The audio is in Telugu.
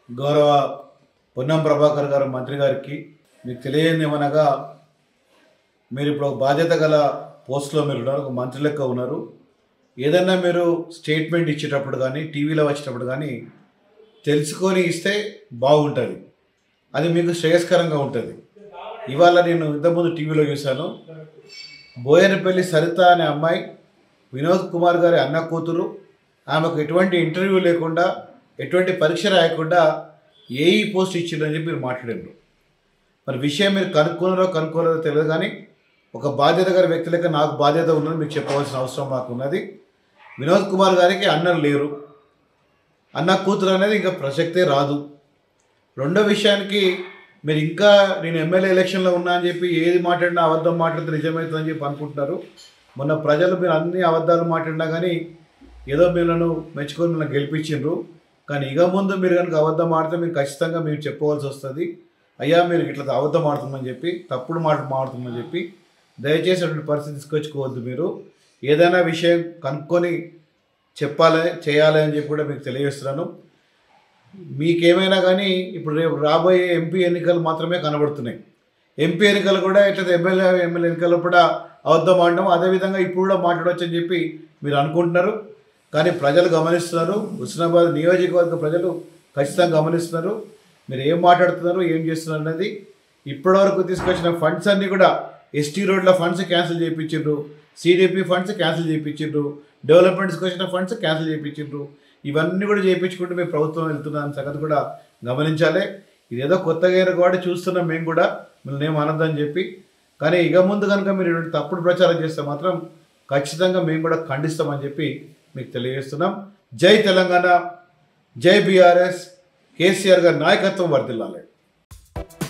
గౌరవ పొన్నం ప్రభాకర్ గారు మంత్రి గారికి మీకు తెలియని ఏమనగా మీరు ఇప్పుడు ఒక బాధ్యత గల పోస్ట్లో మీరు ఉన్నారు ఒక మంత్రి లెక్క ఉన్నారు ఏదన్నా మీరు స్టేట్మెంట్ ఇచ్చేటప్పుడు కానీ టీవీలో వచ్చేటప్పుడు కానీ తెలుసుకొని ఇస్తే బాగుంటుంది అది మీకు శ్రేయస్కరంగా ఉంటుంది ఇవాళ నేను ఇంతకుముందు టీవీలో చూశాను బోయనపల్లి సరిత అనే అమ్మాయి వినోద్ కుమార్ గారి అన్న కూతురు ఆమెకు ఎటువంటి ఇంటర్వ్యూ లేకుండా ఎటువంటి పరీక్ష రాయకుండా ఏఈ పోస్ట్ ఇచ్చిందని చెప్పి మీరు మాట్లాడారు మరి విషయం మీరు కనుక్కున్నారో కనుక్కోలేదో తెలియదు కానీ ఒక బాధ్యత గారి వ్యక్తి లెక్క నాకు బాధ్యత ఉన్నది మీకు చెప్పవలసిన అవసరం మాకు ఉన్నది వినోద్ కుమార్ గారికి అన్నలు లేరు అన్న కూతురు అనేది ఇంకా ప్రసక్తే రాదు రెండో విషయానికి మీరు ఇంకా నేను ఎమ్మెల్యే ఎలక్షన్లో ఉన్నా అని చెప్పి ఏది మాట్లాడినా అబద్ధం మాట్లాడితే నిజమవుతుందని చెప్పి అనుకుంటున్నారు మొన్న ప్రజలు మీరు అన్ని అబద్ధాలు మాట్లాడినా కానీ ఏదో మిమ్మల్ని మెచ్చుకొని మిమ్మల్ని గెలిపించిండ్రు కానీ ఇక ముందు మీరు కనుక అబద్ధం ఆడితే మీరు ఖచ్చితంగా మీరు చెప్పవలసి వస్తుంది అయ్యా మీరు ఇట్లా అబద్ధం ఆడుతుందని చెప్పి తప్పుడు మాట మాడుతుందని చెప్పి దయచేసి అటువంటి పరిస్థితి తీసుకొచ్చుకోవద్దు మీరు ఏదైనా విషయం కనుక్కొని చెప్పాలి చేయాలి అని చెప్పి కూడా మీకు తెలియజేస్తున్నాను మీకేమైనా కానీ ఇప్పుడు రేపు రాబోయే ఎంపీ ఎన్నికలు మాత్రమే కనబడుతున్నాయి ఎంపీ ఎన్నికలు కూడా ఎట్లయితే ఎమ్మెల్యే ఎమ్మెల్యే ఎన్నికల్లో కూడా అబద్ధం ఆడడం అదేవిధంగా ఇప్పుడు కూడా మాట్లాడవచ్చు అని చెప్పి మీరు అనుకుంటున్నారు కానీ ప్రజలు గమనిస్తున్నారు హుస్నాబాద్ నియోజకవర్గ ప్రజలు ఖచ్చితంగా గమనిస్తున్నారు మీరు ఏం మాట్లాడుతున్నారు ఏం చేస్తున్నారు అనేది ఇప్పటివరకు తీసుకొచ్చిన ఫండ్స్ అన్నీ కూడా ఎస్టీ రోడ్ల ఫండ్స్ క్యాన్సిల్ చేయించిండ్రు సిడిపి ఫండ్స్ క్యాన్సిల్ చేయించిండ్రు డెవలప్మెంట్స్కి వచ్చిన ఫండ్స్ క్యాన్సిల్ చేయించిండ్రు ఇవన్నీ కూడా చేయించుకుంటూ మేము ప్రభుత్వం వెళ్తున్న సంగతి కూడా గమనించాలి ఇదేదో కొత్తగా అయిన కాబట్టి చూస్తున్నాం మేము కూడా మిమ్మల్ని ఏం అనొద్దని చెప్పి కానీ ఇక ముందు కనుక మీరు ఇటువంటి తప్పుడు ప్రచారం చేస్తే మాత్రం ఖచ్చితంగా మేము కూడా ఖండిస్తామని చెప్పి మీకు తెలియజేస్తున్నాం జై తెలంగాణ జై బీఆర్ఎస్ కేసీఆర్ గారి నాయకత్వం వర్దిల్లాలి